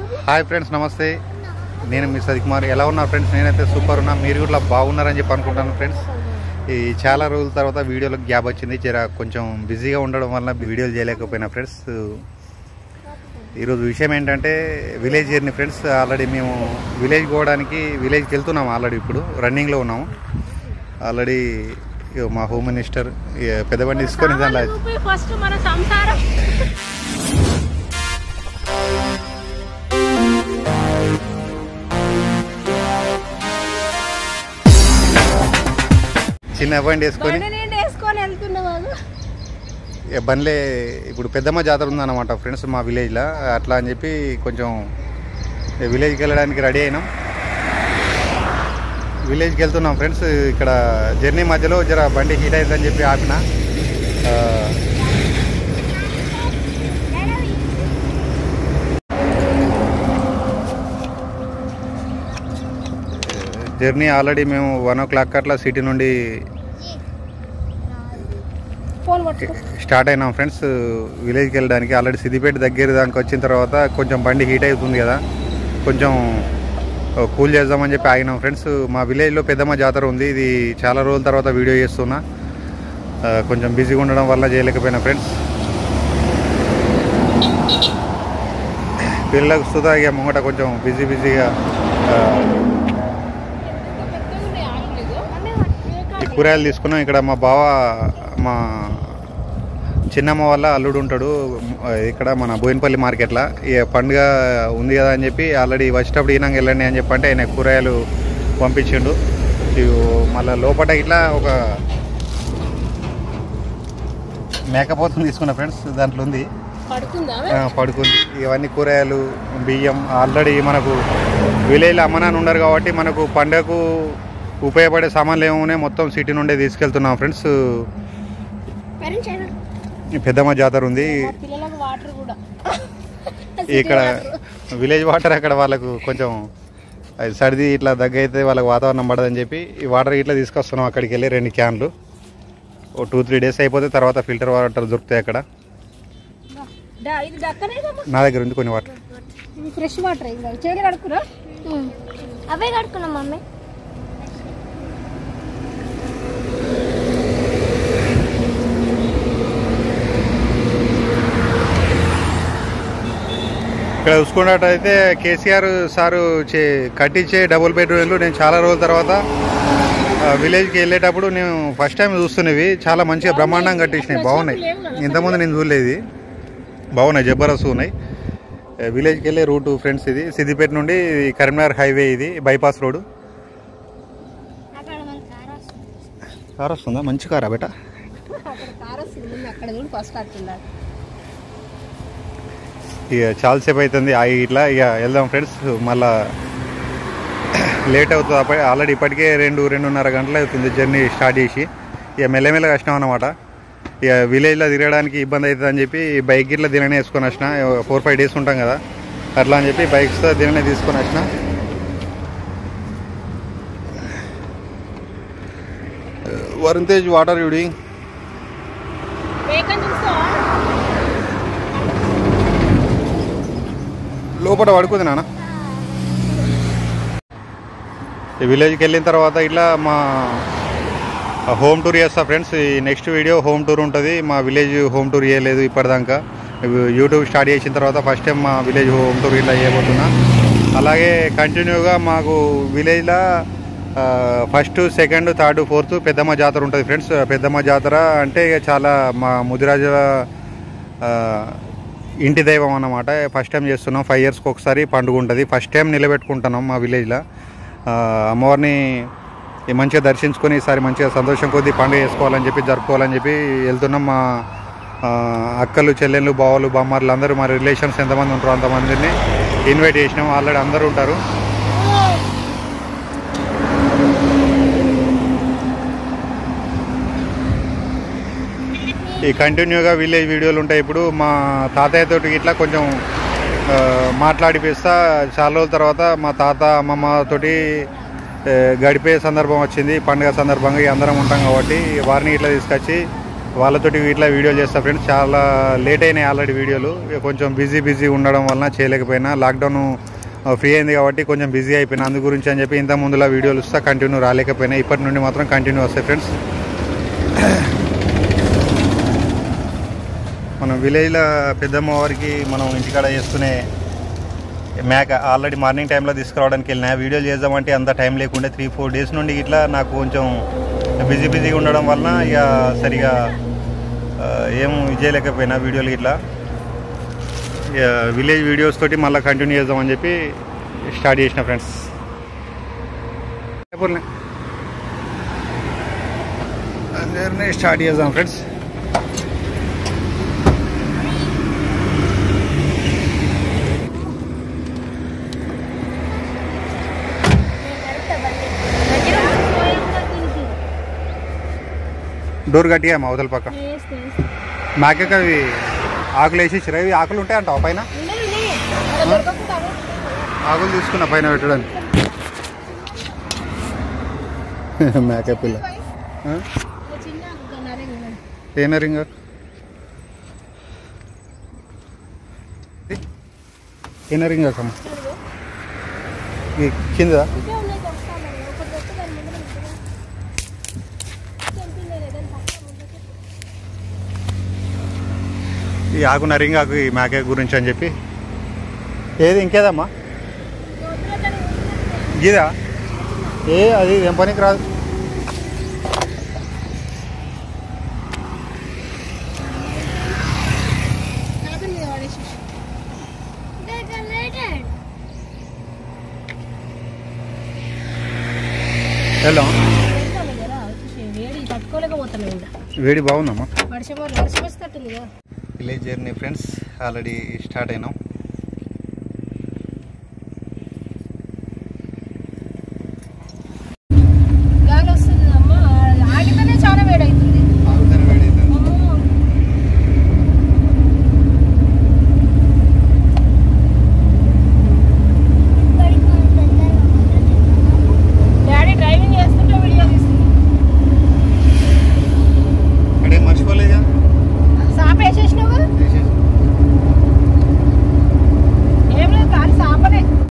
Hi friends నమస్తే నేను మీ సది కుమార్ ఎలా ఉన్నారు ఫ్రెండ్స్ నేనైతే సూపర్ ఉన్నా మీరు కూడా బాగున్నారని చెప్పి అనుకుంటాను ఫ్రెండ్స్ ఈ చాలా రోజుల తర్వాత వీడియోలకు గ్యాప్ వచ్చింది జర కొంచెం బిజీగా ఉండడం వల్ల వీడియోలు చేయలేకపోయినా ఫ్రెండ్స్ ఈరోజు విషయం ఏంటంటే విలేజ్ జర్నీ ఫ్రెండ్స్ ఆల్రెడీ మేము విలేజ్ పోవడానికి విలేజ్కి వెళ్తున్నాం ఆల్రెడీ ఇప్పుడు రన్నింగ్లో ఉన్నాము ఆల్రెడీ ఇగో మా హోమ్ మినిస్టర్ ఇక పెద్ద బండి తీసుకొని దానిలో ఫస్ట్ మన సంసారం చిన్న బండి వేసుకొని బండి నిండా వేసుకొని వెళ్తున్నా వాళ్ళు ఇక బండ్లే ఇప్పుడు పెద్దమ్మ జాతర ఉందన్నమాట ఫ్రెండ్స్ మా విలేజ్లో అట్లా అని చెప్పి కొంచెం ఈ విలేజ్కి వెళ్ళడానికి రెడీ అయినాం విలేజ్కి వెళ్తున్నాం ఫ్రెండ్స్ ఇక్కడ జర్నీ మధ్యలో జర బండి హీట్ అవుతుందని చెప్పి ఆపిన ఆ, జర్నీ ఆల్రెడీ మేము వన్ ఓ క్లాక్ అట్లా సిటీ నుండి ఫోన్ పట్టుకో స్టార్ట్ అయినాం ఫ్రెండ్స్ విలేజ్కి వెళ్ళడానికి ఆల్రెడీ సిద్దిపేట దగ్గర దానికి వచ్చిన తర్వాత కొంచెం బండి హీట్ అవుతుంది కదా కొంచెం కూల్ చేద్దామని చెప్పి ఆగినాం ఫ్రెండ్స్ మా విలేజ్లో పెద్దమ్మ జాతర ఉంది ఇది చాలా రోజుల తర్వాత వీడియో చేస్తున్నా ఆ, కొంచెం బిజీగా ఉండడం వల్ల చేయలేకపోయినా ఫ్రెండ్స్ పిల్లలకు సుధా ఇక ముంగట కొంచెం బిజీ బిజీగా ఆ, ఈ కూరగాయలు తీసుకున్నాం ఇక్కడ మా బావ మా చిన్నమ్మ వాళ్ళ అల్లుడు ఉంటాడు ఆ, ఇక్కడ మన బోయినపల్లి మార్కెట్లో ఈ పండుగ ఉంది కదా అని చెప్పి ఆల్రెడీ వచ్చేటప్పుడు ఈనాక వెళ్ళండి అని చెప్పి అంటే ఆయన కూరగాయలు పంపించిండు ఇవి మళ్ళీ లోపల ఇట్లా ఒక మేకపోతుంది తీసుకున్న ఫ్రెండ్స్ దాంట్లో ఉంది పడుకుందా ఆ, పడుకుంది ఇవన్నీ కూరగాయలు బియ్యం ఆల్రెడీ మనకు విలేజ్లో అమ్మనాన్న ఉండరు కాబట్టి మనకు పండగకు ఉపయోగపడే సామాన్లు ఏమున్నాయి మొత్తం సిటీ నుండే తీసుకెళ్తున్నాం ఫ్రెండ్స్ పేరెంట్స్ అయినా ఈ పెద్దమ్మ జాతర ఉంది పిల్లలకు వాటర్ కూడా ఇక్కడ విలేజ్ వాటర్ అక్కడ వాళ్ళకు కొంచెం అది సర్ది ఇట్లా దగ్గ అయితే వాళ్ళకి వాతావరణం పడదని చెప్పి ఈ వాటర్ ఇట్లా తీసుకొస్తున్నాం అక్కడికి వెళ్ళి రెండు క్యాన్లు ఓ టూ త్రీ డేస్ అయిపోతే తర్వాత ఫిల్టర్ వాటర్ దొరుకుతాయి అక్కడ డా, ఇది దక్కనే కదా నా దగ్గర ఉంది కొన్ని వాటర్ ఇవి ఫ్రెష్ వాటర్ ఇది చేతులు కడుక్కురా అవే కడుక్కున్నాం మమ్మీ ఇక్కడ చూసుకున్నట్టయితే కేసీఆర్ సారు చే కట్టించే డబుల్ బెడ్రూమ్లు నేను చాలా రోజుల తర్వాత ఆ, విలేజ్కి వెళ్ళేటప్పుడు నేను ఫస్ట్ టైం చూస్తున్నవి చాలా మంచిగా బ్రహ్మాండంగా కట్టించినాయి బాగున్నాయి ఇంతకుముందు నేను చూడలేదు బాగున్నాయి జబర్దస్త్ ఉన్నాయి ఆ, విలేజ్కి వెళ్ళే రూట్ ఫ్రెండ్స్ ఇది సిద్దిపేట నుండి కరీంనగర్ హైవే ఇది బైపాస్ రోడ్ అక్కడ మన కార్ వస్తుంది కార్ వస్తుందా మంచి కారా బేట అక్కడ కార్ వస్తుంది ముందు అక్కడ చూడు ఫస్ట్ అట్టుండాలి ఇక చాలాసేపు అవుతుంది ఆగి ఇట్లా ఇక వెళ్దాం ఫ్రెండ్స్ మళ్ళా లేట్ అవుతుంది అప్ప- ఆల్రెడీ ఇప్పటికే రెండు రెండున్నర గంటలు అవుతుంది జర్నీ స్టార్ట్ చేసి ఇక మెల్లమెల్లగా వచ్చినాం అనమాట ఇక విలేజ్లో తిరగడానికి ఇబ్బంది అవుతుంది అని చెప్పి బైక్ ఇట్లా దిననే వేసుకొని వచ్చిన ఫోర్ ఫైవ్ డేస్ ఉంటాం కదా అట్లా అని చెప్పి బైక్స్తో దిననే తీసుకొని వచ్చిన వరుణ్ తేజ్ వాటర్ యూడి వేకని చూస్తావా లోపల పడుకుంది నాన్న ఈ విలేజ్కి వెళ్ళిన తర్వాత ఇట్లా మా హోమ్ టూర్ చేస్తా ఫ్రెండ్స్ ఈ నెక్స్ట్ వీడియో హోమ్ టూర్ ఉంటుంది మా విలేజ్ హోమ్ టూర్ చేయలేదు ఇప్పటిదాకా యూట్యూబ్ స్టార్ట్ చేసిన తర్వాత ఫస్ట్ టైం మా విలేజ్ హోమ్ టూర్ ఇట్లా చేయబోతున్నా అలాగే కంటిన్యూగా మాకు విలేజ్లో ఫస్ట్ సెకండ్ థర్డ్ ఫోర్త్ పెద్దమ్మ జాతర ఉంటుంది ఫ్రెండ్స్ పెద్దమ్మ జాతర అంటే ఇక చాలా మా ముదిరాజు ఆ, ఇంటి దైవం అన్నమాట ఫస్ట్ టైం చేస్తున్నాం ఫైవ్ ఇయర్స్కి ఒకసారి పండుగ ఉంటుంది ఫస్ట్ టైం నిలబెట్టుకుంటున్నాం మా విలేజ్లో ఆ, అమ్మవారిని ఈ మంచిగా దర్శించుకొని ఈసారి మంచిగా సంతోషం కొద్దీ పండుగ చేసుకోవాలని చెప్పి జరుపుకోవాలని చెప్పి వెళ్తున్నాం మా ఆ, అక్కలు చెల్లెళ్ళు బావలు బామ్మర్లు అందరూ మా రిలేషన్స్ ఎంతమంది ఉంటారో అంతమందిని ఇన్వైట్ చేసినాం ఆల్రెడీ అందరూ ఉంటారు ఈ కంటిన్యూగా విలేజ్ వీడియోలు ఉంటాయి ఇప్పుడు మా తాతయ్య తోటి ఇట్లా కొంచెం ఆ, మాట్లాడిపిస్తా చాలా రోజుల తర్వాత మా తాత అమ్మమ్మ తోటి ఆ, గడిపే సందర్భం వచ్చింది పండుగ సందర్భంగా ఈ అందరం ఉంటాం కాబట్టి వారిని ఇట్లా తీసుకొచ్చి వాళ్ళతోటి ఇట్లా వీడియోలు చేస్తా ఫ్రెండ్స్ చాలా లేట్ అయినాయి ఆల్రెడీ వీడియోలు ఇక కొంచెం బిజీ బిజీ ఉండడం వలన చేయలేకపోయినా లాక్డౌన్ ఫ్రీ అయింది కాబట్టి కొంచెం బిజీ అయిపోయినా అందు గురించి అని చెప్పి ఇంత ముందులా వీడియోలు వస్తా కంటిన్యూ రాలేకపోయినా ఇప్పటి నుండి మాత్రం కంటిన్యూ వస్తాయి ఫ్రెండ్స్ మనం విలేజ్లో పెద్దమ్మ వారికి మనం ఇంటికాడ చేసుకునే మేక ఆల్రెడీ మార్నింగ్ టైంలో తీసుకురావడానికి వెళ్ళినా వీడియోలు చేద్దామంటే అంత టైం లేకుండే త్రీ ఫోర్ డేస్ నుండి ఇట్లా నాకు కొంచెం బిజీ బిజీగా ఉండడం వలన ఇక సరిగా ఆ, ఏం చేయలేకపోయినా వీడియోలు ఇట్లా ఇక విలేజ్ వీడియోస్ తోటి మళ్ళీ కంటిన్యూ చేద్దామని చెప్పి స్టార్ట్ చేసిన ఫ్రెండ్స్ అందరినీ స్టార్ట్ చేద్దాం ఫ్రెండ్స్ డోర్ గట్టిగా మా అవతల పక్క మాకేక అవి ఆకులు వేసి ఇచ్చిరా ఇవి ఆకులు ఉంటాయి అంటావు పైన ఆకులు తీసుకున్నా పైన పెట్టడానికి మేక పిల్ల ఆ? ఏనా రింగ్ ఏనా రింగ్ అక్కమ్మ ఈ కింద ఈ ఆకు నరింగ్ ఆకు ఈ మేక గురించి అని చెప్పి ఏది ఇంకేదమ్మా గీదా ఏ అది ఏం పనికి రాదు వెళ్దాం వేడి తట్టుకోలేకపోతున్నాం ఇంకా వేడి బాగుందమ్మా వర్షం వర్షం వస్తట్టుంది కదా village journey friends already start అయినాం